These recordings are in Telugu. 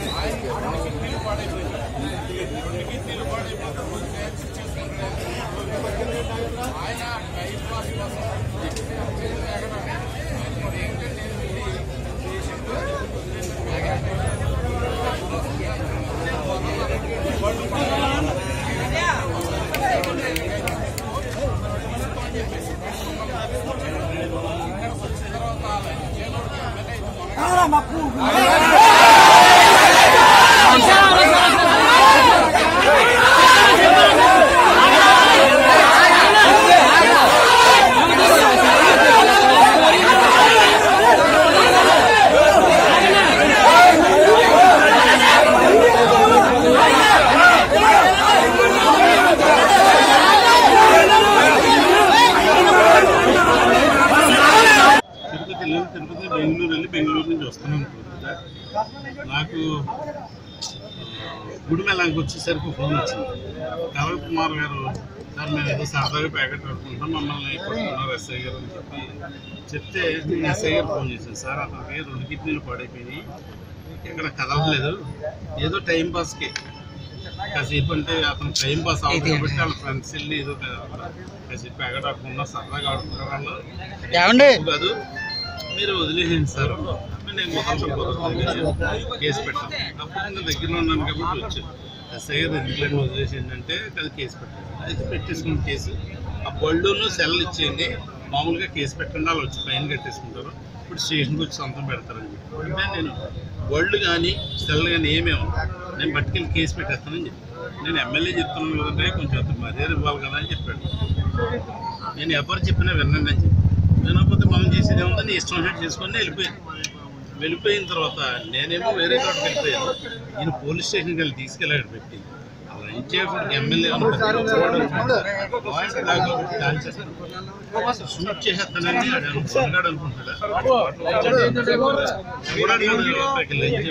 తిరుపతి వెళ్ళి తిరుపతి బెంగళూరు వెళ్ళి బెంగళూరు నుంచి వస్తున్నాను కొద్దిగా. నాకు ఆ, గుడిమెల్లానికి వచ్చేసరికి ఫోన్ వచ్చింది కవల్ కుమార్ గారు సార్ మేము ఏదో సరదాగా ప్యాకెట్ పెట్టుకుంటాం మమ్మల్ని కొట్టుకున్నారు ఎస్ఐ గారు అని చెప్పి చెప్తే నేను ఎస్ఐ గారు ఫోన్ చేశాను సార్ అతనికి రెండు కిడ్నీలు పాడైపోయినాయి ఇక్కడ కదలలేదు ఏదో టైం పాస్కి కాసేపు అంటే అతను టైం పాస్ అవుతుంది కాబట్టి వాళ్ళ ఫ్రెండ్స్ వెళ్ళి ఏదో కాసేపు ప్యాకెట్ ఆడుకున్నా సరదాగా ఆడుకుంటారు వాళ్ళు ఏమండి కాదు మీరు వదిలేసేయండి సార్ నేను మొదలు కేసు పెట్టాను అప్పుడు నేను దగ్గరలో ఉన్నాను కాబట్టి వచ్చాను ఎస్ఐ గారు ఎందుకు వదిలేసేయండి అంటే అది కేసు పెట్టాను అయితే పెట్టేసుకున్న కేసు ఆ బళ్ళును సెల్ ఇచ్చేయండి మామూలుగా కేసు పెట్టండి వాళ్ళు వచ్చి ఫైన్ కట్టేసుకుంటారు ఇప్పుడు స్టేషన్కి వచ్చి సొంతం పెడతారని చెప్పి అంటే నేను బళ్ళు కానీ సెల్ కానీ ఏమేమో నేను పట్టుకెళ్ళి కేసు పెట్టేస్తానని చెప్పి నేను ఎమ్మెల్యే చెప్తున్నాను కదంటే కొంచెం అంత మర్యాద ఇవ్వాలి కదా అని చెప్పాడు నేను ఎవరు చెప్పినా వినండి అని చెప్పి వినకపోతే మనం చేసేది ఏముందని ఇష్టం వచ్చినట్టు చేసుకొని వెళ్ళిపోయాను వెళ్ళిపోయిన తర్వాత నేనేమో వేరే చోటకి వెళ్ళిపోయాను నేను పోలీస్ స్టేషన్కి వెళ్ళి తీసుకెళ్ళాడు పెట్టి అలా ఇచ్చేప్పుడు ఎమ్మెల్యే షూట్ చేసేస్తానని ఆడు సొంగాడు అనుకుంటాడా ఎవడాడు అక్కడికి వెళ్ళి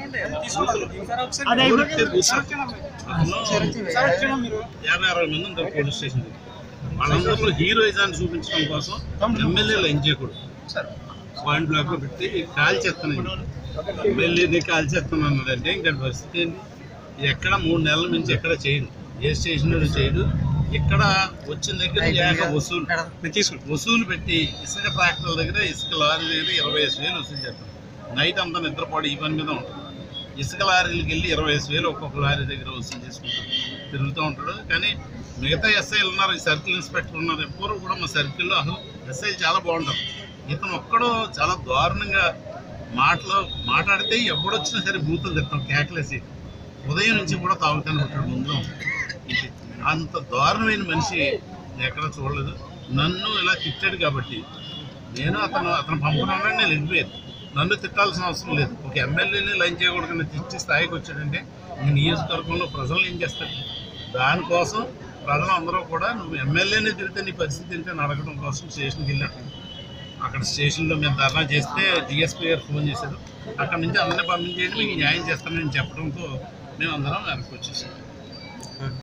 యాభై అరవై మంది ఉంటారు పోలీస్ స్టేషన్ వాళ్ళందరిలో హీరోయిజాన్ని చూపించడం కోసం ఎమ్మెల్యేలు ఏం చేయకూడదు పాయింట్ బ్లాక్ లో పెట్టి కాల్ చేస్తాను ఎమ్మెల్యేని కాల్ చేస్తాను అన్నాడంటే ఇంకా పరిస్థితి ఏంటి ఎక్కడ మూడు నెలల నుంచి ఎక్కడ చేయడు ఏ స్టేషన్ చేయడు ఇక్కడ వచ్చిన దగ్గర ఏక వసూలు వసూలు పెట్టి ఇసుక ట్రాక్టర్ల దగ్గర ఇసుక లారీ దగ్గర ఇరవై ఐదు వేలు వసూలు చేస్తాం నైట్ అంతా నిద్రపోవడం ఈ పని మీద ఉంటుంది ఇసుక లారీలకు వెళ్ళి ఇరవై ఐదు వేలు ఒక్కొక్క లారీ దగ్గర వసూలు చేసుకుంటాడు తిరుగుతూ ఉంటాడు కానీ మిగతా ఎస్ఐలు ఉన్నారు ఈ సర్కిల్ ఇన్స్పెక్టర్ ఉన్నారు ఎవ్వరు కూడా మా సర్కిల్లో అసలు ఎస్ఐలు చాలా బాగుంటారు ఇతను ఒక్కడు చాలా దారుణంగా మాటలు మాట్లాడితే ఎప్పుడొచ్చినా సరే బూతులు తిట్టాం కేకలేసి ఉదయం నుంచి కూడా తాగుతాను ఉంటాడు ముందు ఇది అంత దారుణమైన మనిషి నేను ఎక్కడ చూడలేదు నన్ను ఇలా తిట్టాడు కాబట్టి నేను అతను అతను పంపడానికి నేను వెళ్ళిపోయాను నన్ను తిట్టాల్సిన అవసరం లేదు ఒక ఎమ్మెల్యేని లైన్ చేయకూడదు తిట్టి స్థాయికి వచ్చాడంటే ఈ నియోజకవర్గంలో ప్రజలు ఏం చేస్తారు దానికోసం ప్రజలందరూ కూడా నువ్వు ఎమ్మెల్యేని తిరిగితే నీ పరిస్థితి ఏంటని అడగడం కోసం స్టేషన్కి వెళ్ళాను అక్కడ స్టేషన్లో మేము ధర్నా చేస్తే డిఎస్పీ గారు ఫోన్ చేశారు అక్కడ నుంచి అందరినీ పంపించేయండి మీకు న్యాయం చేస్తానని చెప్పడంతో మేము అందరం వెనక్కి వచ్చేసాం